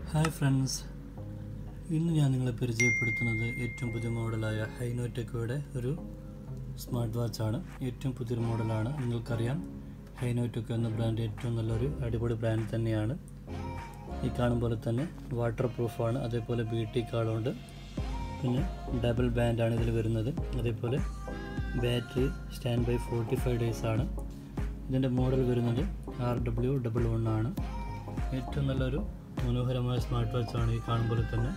hi friends ഇന്ന് ഞാൻ നിങ്ങളെ പരിചയപ്പെടുത്തുന്നത് ഏറ്റവും പുതിയ മോഡലായ ഹൈനോടെക്കോയുടെ ഒരു സ്മാർട്ട് വാച്ചാണ് ഏറ്റവും പുതിയൊരു മോഡലാണ് നിങ്ങൾക്കറിയാം ഹൈനോടെക്കോ എന്ന ബ്രാൻഡ് ഏറ്റവും നല്ലൊരു അടിപൊളി ബ്രാൻഡ് തന്നെയാണ് ഈ കാണും പോലെ തന്നെ വാട്ടർ പ്രൂഫാണ് അതേപോലെ ബ്യൂട്ടി കാളുണ്ട് പിന്നെ ഡബിൾ ബാൻഡാണ് ഇതിൽ വരുന്നത് അതേപോലെ battery standby forty five days ആണ് ഇതിൻ്റെ മോഡൽ വരുന്നത് ആർ ഡബ്ല്യു ഡബിൾ വൺ ആണ് ഏറ്റവും നല്ലൊരു മനോഹരമായ സ്മാർട്ട് വാച്ചാണ് ഈ കാണുമ്പോൾ തന്നെ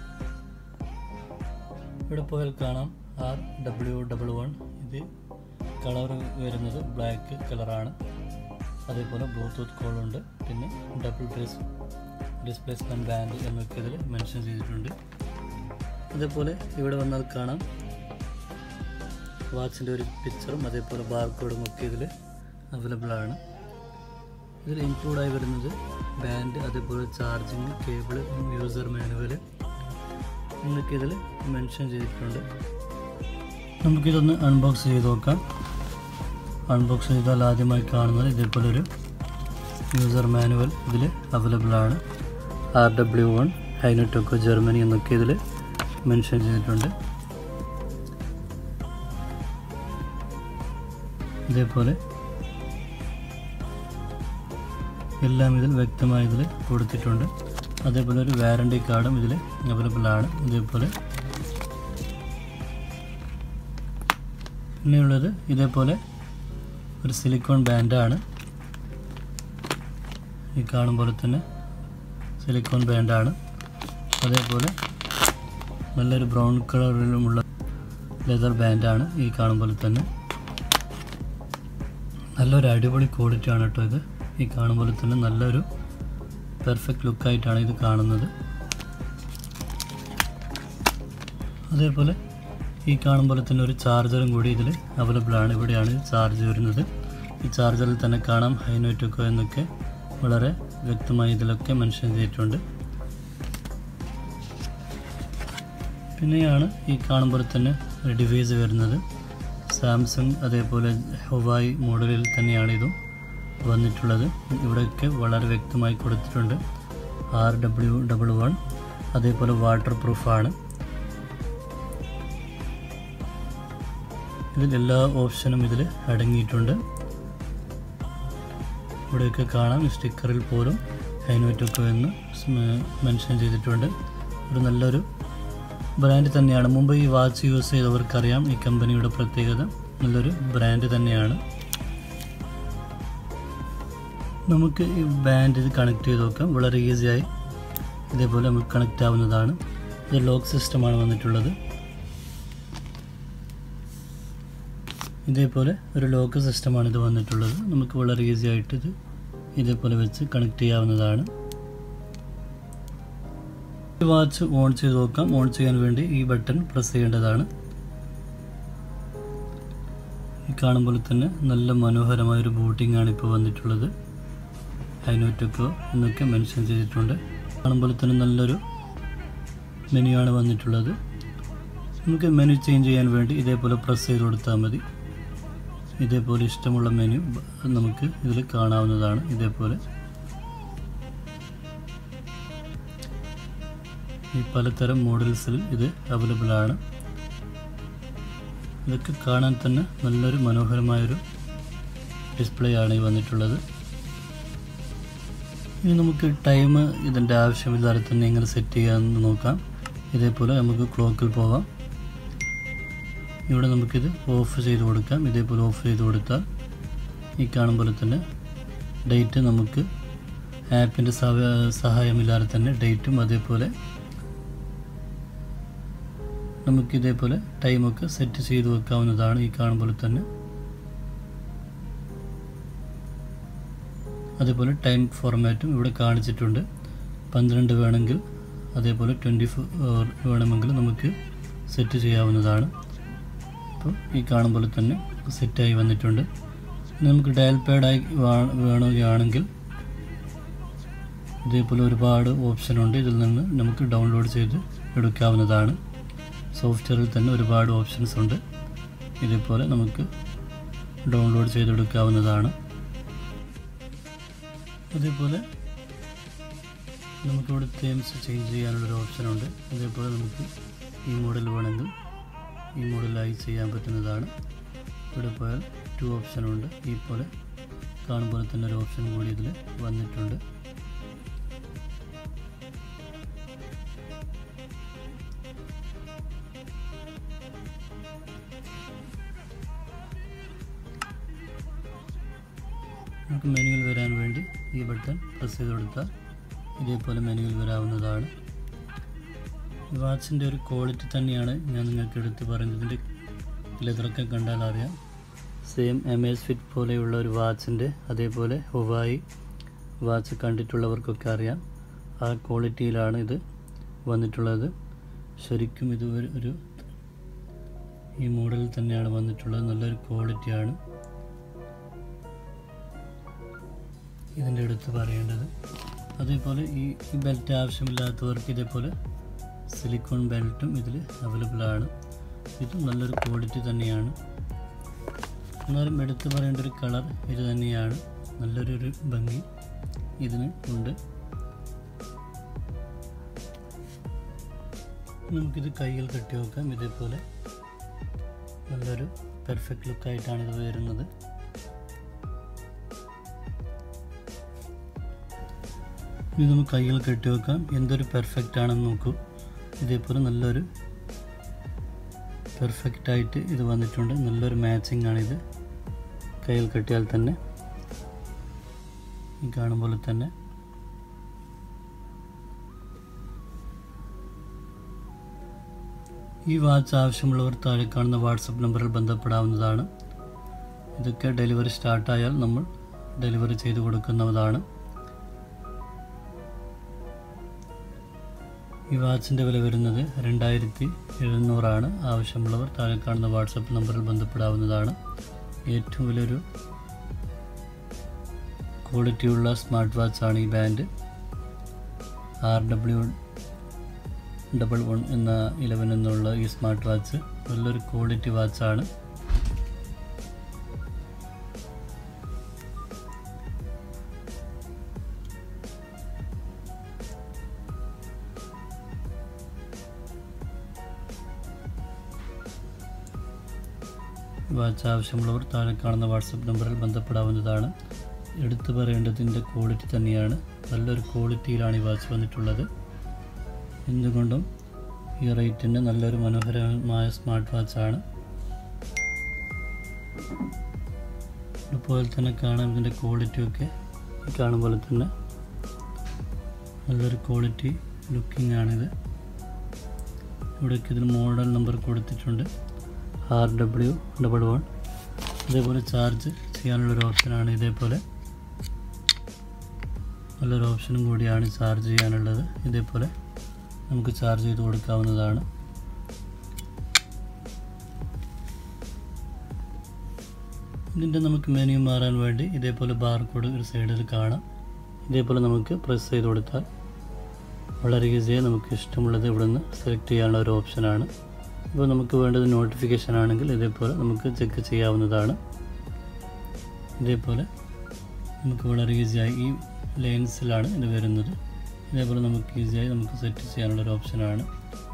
ഇവിടെ പോയാൽ കാണാം ആർ ഡബ്ല്യു ഡബിൾ വൺ ഇത് കളർ വരുന്നത് ബ്ലാക്ക് കളറാണ് അതേപോലെ ബ്ലൂടൂത്ത് കോളുണ്ട് പിന്നെ ഡബിൾ ഡിസ് ഡിസ്പ്ലേസ്മെൻറ്റ് ബാൻഡ് എന്നൊക്കെ ഇതിൽ മെൻഷൻ ചെയ്തിട്ടുണ്ട് അതേപോലെ ഇവിടെ വന്നാൽ കാണാം വാച്ചിൻ്റെ ഒരു പിക്ചറും അതേപോലെ ബാർകോഡും ഒക്കെ ഇതിൽ അവൈലബിൾ ആണ് ഇതിൽ ഇൻക്ലൂഡായി വരുന്നത് ബാൻഡ് അതേപോലെ ചാർജിങ് കേബിൾ യൂസർ മാനുവൽ എന്നൊക്കെ ഇതിൽ മെൻഷൻ ചെയ്തിട്ടുണ്ട് നമുക്കിതൊന്ന് അൺബോക്സ് ചെയ്ത് നോക്കാം അൺബോക്സ് ചെയ്താൽ ആദ്യമായി കാണുന്നത് ഇതേപോലെ ഒരു യൂസർ മാനുവൽ ഇതിൽ അവൈലബിൾ ആണ് ആർ ഡബ്ല്യു വൺ ഹൈനോട്ടോക്കോ ജർമ്മനി എന്നൊക്കെ ഇതിൽ മെൻഷൻ ചെയ്തിട്ടുണ്ട് ഇതേപോലെ എല്ലാം ഇതിൽ വ്യക്തമായി ഇതിൽ കൊടുത്തിട്ടുണ്ട് അതേപോലെ ഒരു വാറണ്ടി കാർഡും ഇതിൽ അവൈലബിൾ ആണ് ഇതേപോലെ പിന്നെയുള്ളത് ഇതേപോലെ ഒരു സിലിക്കോൺ ബാൻഡാണ് ഈ കാണും പോലെ തന്നെ സിലിക്കോൺ ബാൻഡാണ് അതേപോലെ നല്ലൊരു ബ്രൗൺ കളറിലുമുള്ള ലെതർ ബാൻഡാണ് ഈ കാണും പോലെ തന്നെ നല്ലൊരു അടിപൊളി ക്വാളിറ്റിയാണ് കേട്ടോ ഇത് ഈ കാണുമ്പോൾ തന്നെ നല്ലൊരു പെർഫെക്റ്റ് ലുക്കായിട്ടാണ് ഇത് കാണുന്നത് അതേപോലെ ഈ കാണുമ്പോൾ തന്നെ ഒരു ചാർജറും കൂടി ഇതിൽ അവൈലബിൾ ആണ് ഇവിടെയാണ് ചാർജ് വരുന്നത് ഈ ചാർജറിൽ തന്നെ കാണാം ഹൈനോറ്റൊക്കെ എന്നൊക്കെ വളരെ വ്യക്തമായി ഇതിലൊക്കെ മെൻഷൻ ചെയ്തിട്ടുണ്ട് പിന്നെയാണ് ഈ കാണുമ്പോൾ തന്നെ ഒരു ഡിവൈസ് വരുന്നത് സാംസങ് അതേപോലെ ഹൊവായി മോഡലിൽ തന്നെയാണ് ഇതും വന്നിട്ടുള്ളത് ഇവിടെയൊക്കെ വളരെ വ്യക്തമായി കൊടുത്തിട്ടുണ്ട് ആർ ഡബ്ല്യു ഡബിൾ വൺ അതേപോലെ വാട്ടർ പ്രൂഫാണ് ഇതിൽ എല്ലാ ഓപ്ഷനും ഇതിൽ അടങ്ങിയിട്ടുണ്ട് ഇവിടെയൊക്കെ കാണാം സ്റ്റിക്കറിൽ പോലും ഹൈനോറ്റൊക്കെ എന്ന് മെൻഷൻ ചെയ്തിട്ടുണ്ട് ഒരു നല്ലൊരു ബ്രാൻഡ് തന്നെയാണ് മുമ്പ് ഈ വാച്ച് യൂസ് ചെയ്തവർക്കറിയാം ഈ കമ്പനിയുടെ പ്രത്യേകത നല്ലൊരു ബ്രാൻഡ് തന്നെയാണ് നമുക്ക് ഈ ബാൻഡ് ഇത് കണക്ട് ചെയ്ത് നോക്കാം വളരെ ഈസിയായി ഇതേപോലെ നമുക്ക് കണക്റ്റ് ആവുന്നതാണ് ഇത് ലോക്ക് സിസ്റ്റമാണ് വന്നിട്ടുള്ളത് ഇതേപോലെ ഒരു ലോക്ക് സിസ്റ്റമാണ് ഇത് വന്നിട്ടുള്ളത് നമുക്ക് വളരെ ഈസി ആയിട്ട് ഇത് ഇതേപോലെ വെച്ച് കണക്ട് ചെയ്യാവുന്നതാണ് ഈ വാച്ച് ഓൺ ചെയ്ത് നോക്കാം ഓൺ ചെയ്യാൻ വേണ്ടി ഈ ബട്ടൺ പ്രസ് ചെയ്യേണ്ടതാണ് ഈ കാണുമ്പോൾ തന്നെ നല്ല മനോഹരമായ ഒരു ബൂട്ടിംഗ് ആണ് ഇപ്പോൾ വന്നിട്ടുള്ളത് ഹൈനോറ്റൊക്കെ എന്നൊക്കെ മെൻഷൻ ചെയ്തിട്ടുണ്ട് കാണുമ്പോൾ തന്നെ നല്ലൊരു മെനു ആണ് വന്നിട്ടുള്ളത് നമുക്ക് മെനു ചേഞ്ച് ചെയ്യാൻ വേണ്ടി ഇതേപോലെ പ്രസ് ചെയ്ത് കൊടുത്താൽ മതി ഇതേപോലെ ഇഷ്ടമുള്ള മെനു നമുക്ക് ഇതിൽ കാണാവുന്നതാണ് ഇതേപോലെ ഈ പലതരം മോഡൽസിൽ ഇത് അവൈലബിൾ ആണ് ഇതൊക്കെ കാണാൻ തന്നെ നല്ലൊരു മനോഹരമായൊരു ഡിസ്പ്ലേ ആണ് ഈ വന്നിട്ടുള്ളത് ഇനി നമുക്ക് ടൈം ഇതിൻ്റെ ആവശ്യമില്ലാതെ തന്നെ എങ്ങനെ സെറ്റ് ചെയ്യാമെന്ന് നോക്കാം ഇതേപോലെ നമുക്ക് ക്ലോക്കിൽ പോവാം ഇവിടെ നമുക്കിത് ഓഫ് ചെയ്ത് കൊടുക്കാം ഇതേപോലെ ഓഫ് ചെയ്ത് കൊടുത്താൽ ഈ കാണും പോലെ തന്നെ ഡേറ്റ് നമുക്ക് ആപ്പിൻ്റെ സഹായമില്ലാതെ തന്നെ ഡേറ്റും അതേപോലെ നമുക്ക് ഇതേപോലെ ടൈമൊക്കെ സെറ്റ് ചെയ്ത് വെക്കാവുന്നതാണ് ഈ കാണുമ്പോൾ തന്നെ അതേപോലെ ടൈം ഫോർമാറ്റും ഇവിടെ കാണിച്ചിട്ടുണ്ട് പന്ത്രണ്ട് വേണമെങ്കിൽ അതേപോലെ ട്വൻറ്റി ഫോർ വേണമെങ്കിൽ നമുക്ക് സെറ്റ് ചെയ്യാവുന്നതാണ് അപ്പോൾ ഈ കാണുമ്പോൾ തന്നെ സെറ്റായി വന്നിട്ടുണ്ട് നമുക്ക് ഡയൽ പാഡായി വേണമെങ്കിൽ ഇതേപോലെ ഒരുപാട് ഓപ്ഷനുണ്ട് ഇതിൽ നിന്ന് നമുക്ക് ഡൗൺലോഡ് ചെയ്ത് എടുക്കാവുന്നതാണ് സോഫ്റ്റ്വെയറിൽ തന്നെ ഒരുപാട് ഓപ്ഷൻസ് ഉണ്ട് ഇതേപോലെ നമുക്ക് ഡൗൺലോഡ് ചെയ്തെടുക്കാവുന്നതാണ് അതേപോലെ നമുക്കിവിടെ തേംസ് ചേഞ്ച് ചെയ്യാനുള്ളൊരു ഓപ്ഷനുണ്ട് അതേപോലെ നമുക്ക് ഈ മോഡൽ വേണമെങ്കിൽ ഈ മോഡലായി ചെയ്യാൻ പറ്റുന്നതാണ് ഇവിടെ പോയാൽ ടു ഓപ്ഷനുണ്ട് ഈ പോലെ കാണുമ്പോൾ തന്നെ ഒരു ഓപ്ഷൻ കൂടി ഇതിൽ വന്നിട്ടുണ്ട് നമുക്ക് മെനുവിൽ വരാൻ വേണ്ടി ഈ ബട്ടൺ പ്രസ് ചെയ്ത് കൊടുത്താൽ ഇതേപോലെ മെനുവിൽ വരാവുന്നതാണ് വാച്ചിൻ്റെ ഒരു ക്വാളിറ്റി തന്നെയാണ് ഞാൻ നിങ്ങൾക്ക് എടുത്ത് പറയുന്നത് ഇതിൻ്റെ ലെതറൊക്കെ കണ്ടാൽ അറിയാം സെയിം എം എസ് ഫിറ്റ് പോലെയുള്ള ഒരു വാച്ചിൻ്റെ അതേപോലെ ഹുവായി വാച്ച് കണ്ടിട്ടുള്ളവർക്കൊക്കെ അറിയാം ആ ക്വാളിറ്റിയിലാണ് ഇത് വന്നിട്ടുള്ളത് ശരിക്കും ഇത് ഒരു ഒരു ഈ മോഡലിൽ തന്നെയാണ് വന്നിട്ടുള്ളത് നല്ലൊരു ക്വാളിറ്റിയാണ് ഇതിൻ്റെ അടുത്ത് പറയേണ്ടത് അതേപോലെ ഈ ഈ ബെൽറ്റ് ആവശ്യമില്ലാത്തവർക്ക് ഇതേപോലെ സിലിക്കോൺ ബെൽറ്റും ഇതിൽ അവൈലബിൾ ആണ് ഇതും നല്ലൊരു ക്വാളിറ്റി തന്നെയാണ് എന്നാലും എടുത്തു പറയേണ്ട ഒരു കളർ ഇത് തന്നെയാണ് നല്ലൊരു ഒരു ഭംഗി ഇതിന് ഉണ്ട് നമുക്കിത് കയ്യിൽ കെട്ടി വെക്കാം ഇതേപോലെ നല്ലൊരു പെർഫെക്റ്റ് ലുക്കായിട്ടാണ് ഇത് വരുന്നത് ഇത് നമുക്ക് കയ്യിൽ കെട്ടി വെക്കാം എന്തൊരു പെർഫെക്റ്റ് ആണെന്ന് നോക്കൂ ഇതേപോലെ നല്ലൊരു പെർഫെക്റ്റ് ആയിട്ട് ഇത് വന്നിട്ടുണ്ട് നല്ലൊരു മാച്ചിങ് ആണിത് കയ്യിൽ കെട്ടിയാൽ തന്നെ ഈ കാണുമ്പോൾ തന്നെ ഈ വാച്ച് ആവശ്യമുള്ളവർ താഴെ കാണുന്ന വാട്സപ്പ് നമ്പറിൽ ബന്ധപ്പെടാവുന്നതാണ് ഇതൊക്കെ ഡെലിവറി സ്റ്റാർട്ടായാൽ നമ്മൾ ഡെലിവറി ചെയ്ത് കൊടുക്കുന്നതാണ് ഈ വാച്ചിൻ്റെ വില വരുന്നത് രണ്ടായിരത്തി എഴുന്നൂറാണ് ആവശ്യമുള്ളവർ താഴെ കാണുന്ന വാട്സപ്പ് നമ്പറിൽ ബന്ധപ്പെടാവുന്നതാണ് ഏറ്റവും വലിയൊരു ക്വാളിറ്റിയുള്ള സ്മാർട്ട് വാച്ചാണ് ഈ band R W double one എന്ന ഇലവൻ എന്നുള്ള ഈ സ്മാർട്ട് വാച്ച് നല്ലൊരു ക്വാളിറ്റി വാച്ചാണ് വാച്ച് ആവശ്യമുള്ളവർ താഴെ കാണുന്ന വാട്സപ്പ് നമ്പറിൽ ബന്ധപ്പെടാവുന്നതാണ് എടുത്തു പറയേണ്ടതിൻ്റെ ക്വാളിറ്റി തന്നെയാണ് നല്ലൊരു ക്വാളിറ്റിയിലാണ് ഈ വാച്ച് വന്നിട്ടുള്ളത് എന്തുകൊണ്ടും ഈ റേറ്റിന് നല്ലൊരു മനോഹരമായ സ്മാർട്ട് വാച്ചാണ് അതുപോലെ തന്നെ കാണാം ഇതിൻ്റെ ക്വാളിറ്റിയൊക്കെ കാണുമ്പോൾ തന്നെ നല്ലൊരു ക്വാളിറ്റി ലുക്കിംഗ് ആണിത് ഇവിടേക്ക് ഇതിന് മോഡൽ നമ്പർ കൊടുത്തിട്ടുണ്ട് ആർ ഡബ്ല്യു ഡബിൾ വൺ ഇതേപോലെ ചാർജ് ചെയ്യാനുള്ളൊരു ഓപ്ഷനാണ് ഇതേപോലെ നല്ലൊരു ഓപ്ഷനും കൂടിയാണ് ചാർജ് ചെയ്യാനുള്ളത് ഇതേപോലെ നമുക്ക് ചാർജ് ചെയ്ത് കൊടുക്കാവുന്നതാണ് ഇതിൻ്റെ നമുക്ക് മെനു മാറാൻ വേണ്ടി ഇതേപോലെ ബാർ കോഡ് ഒരു സൈഡിൽ കാണാം ഇതേപോലെ നമുക്ക് പ്രസ് ചെയ്ത് കൊടുത്താൽ വളരെ ഈസിയായി നമുക്ക് ഇഷ്ടമുള്ളത് ഇവിടെ നിന്ന് സെലക്ട് ചെയ്യാനുള്ള ഒരു ഓപ്ഷനാണ് ഇപ്പോൾ നമുക്ക് വേണ്ടത് നോട്ടിഫിക്കേഷൻ ആണെങ്കിൽ ഇതേപോലെ നമുക്ക് ചെക്ക് ചെയ്യാവുന്നതാണ് ഇതേപോലെ നമുക്ക് വളരെ ഈസിയായി ഈ ലൈൻസിലാണ് ഇത് വരുന്നത് ഇതേപോലെ നമുക്ക് ഈസിയായി നമുക്ക് സെറ്റ് ചെയ്യാനുള്ള ഒരു ഓപ്ഷനാണ്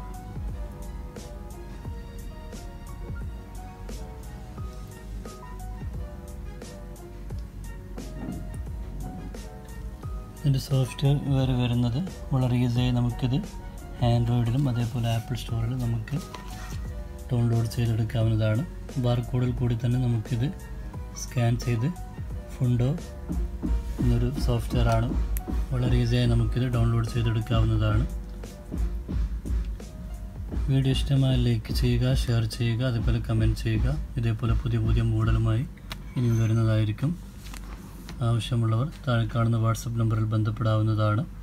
ഇതിൻ്റെ സോഫ്റ്റ്വെയർ വരുന്നത് വളരെ ഈസിയായി നമുക്കിത് ആൻഡ്രോയിഡിലും അതേപോലെ ആപ്പിൾ സ്റ്റോറിലും നമുക്ക് ഡൗൺലോഡ് ചെയ്തെടുക്കാവുന്നതാണ് ബാർകോഡിൽ കൂടി തന്നെ നമുക്കിത് സ്കാൻ ചെയ്ത് ഫുണ്ടോ എന്നൊരു സോഫ്റ്റ്വെയർ ആണ് വളരെ ഈസിയായി നമുക്കിത് ഡൗൺലോഡ് ചെയ്തെടുക്കാവുന്നതാണ് വീഡിയോ ഇഷ്ടമായ ലൈക്ക് ചെയ്യുക ഷെയർ ചെയ്യുക അതേപോലെ കമൻറ്റ് ചെയ്യുക ഇതേപോലെ പുതിയ പുതിയ മോഡലുമായി ഇനി വരുന്നതായിരിക്കും ആവശ്യമുള്ളവർ താഴെ കാണുന്ന വാട്സപ്പ് നമ്പറിൽ ബന്ധപ്പെടാവുന്നതാണ്